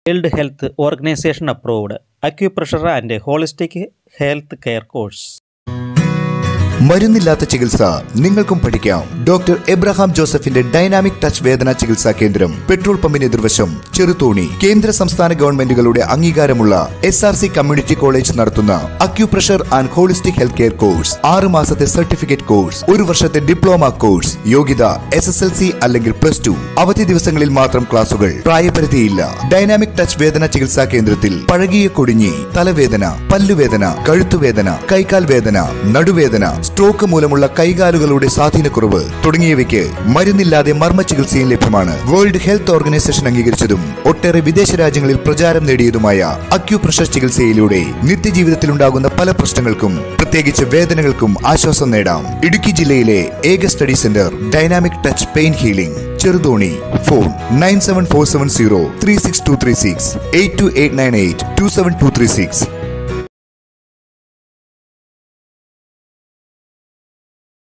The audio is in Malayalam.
world health organisation approved acupressure and holistic health care course മരുന്നില്ലാത്ത ചികിത്സ നിങ്ങൾക്കും പഠിക്കാം ഡോക്ടർ എബ്രഹാം ജോസഫിന്റെ ഡൈനാമിക് ടച്ച് വേദന ചികിത്സാ കേന്ദ്രം പെട്രോൾ പമ്പിന് എതിർവശം ചെറുതോണി കേന്ദ്ര സംസ്ഥാന ഗവൺമെന്റുകളുടെ അംഗീകാരമുള്ള S R C community college നടത്തുന്ന acupressure and holistic health care course ആറ് മാസത്തെ സർട്ടിഫിക്കറ്റ് കോഴ്സ് ഒരു വർഷത്തെ ഡിപ്ലോമ കോഴ്സ് യോഗ്യത എസ് എസ് എൽ സി അല്ലെങ്കിൽ പ്ലസ് ടു അവധി ദിവസങ്ങളിൽ മാത്രം ക്ലാസുകൾ പ്രായപരിധിയില്ല ഡൈനാമിക് ടച്ച് വേദന ചികിത്സാ കേന്ദ്രത്തിൽ പഴകിയ കൊടിഞ്ഞി തലവേദന പല്ലുവേദന കഴുത്തുവേദന കൈക്കാൽ വേദന നടുവേദന സ്ട്രോക്ക് മൂലമുള്ള കൈകാലുകളുടെ സ്വാധീനക്കുറവ് തുടങ്ങിയവയ്ക്ക് മരുന്നില്ലാതെ മർമ്മ ചികിത്സയും ലഭ്യമാണ് വേൾഡ് ഹെൽത്ത് ഓർഗനൈസേഷൻ അംഗീകരിച്ചതും ഒട്ടേറെ വിദേശ രാജ്യങ്ങളിൽ പ്രചാരം നേടിയതുമായ അക്യുപ്രഷർ ചികിത്സയിലൂടെ നിത്യജീവിതത്തിലുണ്ടാകുന്ന പല പ്രശ്നങ്ങൾക്കും പ്രത്യേകിച്ച് വേദനകൾക്കും ആശ്വാസം നേടാം ഇടുക്കി ജില്ലയിലെ ഏക study centre dynamic touch pain healing Cheruthoni phone nine seven four seven zero three six two three six eight two eight nine eight two seven two three six